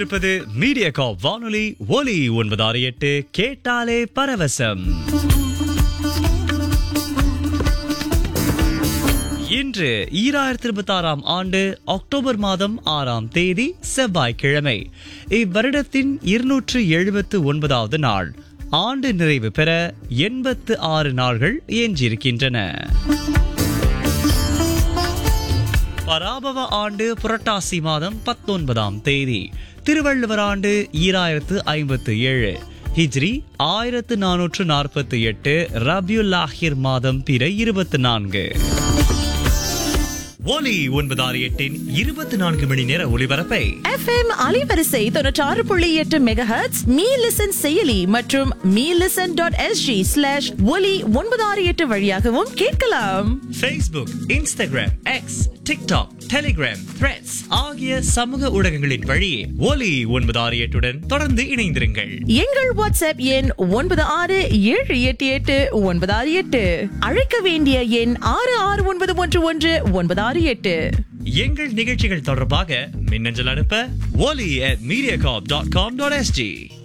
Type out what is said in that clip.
இணைந்திருப்பது மீடியா காப் வானொலி ஒலி ஒன்பது ஆறு எட்டு கேட்டாலே பரவசம் இன்று ஈராயிரத்தி இருபத்தி ஆறாம் ஆண்டு அக்டோபர் மாதம் ஆறாம் தேதி செவ்வாய்க்கிழமை இவ்வருடத்தின் இருநூற்று எழுபத்து ஒன்பதாவது நாள் ஆண்டு நிறைவு பெற எண்பத்து ஆறு நாள்கள் எஞ்சியிருக்கின்றன பராபவ ஆண்டு புரட்டாசி மாதம் பத்தொன்பதாம் தேதி திருவள்ளுவர் ஆண்டு ஈராயிரத்து ஐம்பத்து ஏழு ஹிஜ்ரி ஆயிரத்து நானூற்று நாற்பத்தி எட்டு ரபியுல் ஆஹிர் மாதம் பிற இருபத்தி நான்கு ஒலி ஒன்பது ஆறு எட்டின் இருபத்தி நான்கு மணி நேர ஒளிபரப்பை எஃப்எம் அலைவரிசை தொண்ணூற்றாறு புள்ளி எட்டு மெகாஹெட்ஸ் மீ லிசன் செயலி மற்றும் me listen dot SG slash Oli ஒன்பது ஆறு எட்டு வழியாகவும் கேட்கலாம் Facebook Instagram X TikTok Telegram Threads ஆகிய சமூக ஊடகங்களின் வழி ஒலி ஒன்பது ஆறு எட்டுடன் தொடர்ந்து இணைந்திருங்கள் எங்கள் வாட்ஸ்அப் எண் ஒன்பது ஆறு ஏழு எட்டு எட்டு ஒன்பது ஆறு எட்டு அழைக்க வேண்டிய எண் ஆறு ஆறு ஒன்பது ஒன்று ஒன்று ஒன்பது ஆறு எட்டு எங்கள் நிகழ்ச்சிகள் தொடர்பாக மின்னஞ்சல் அனுப்ப ஒலி at mediacorp.com.sg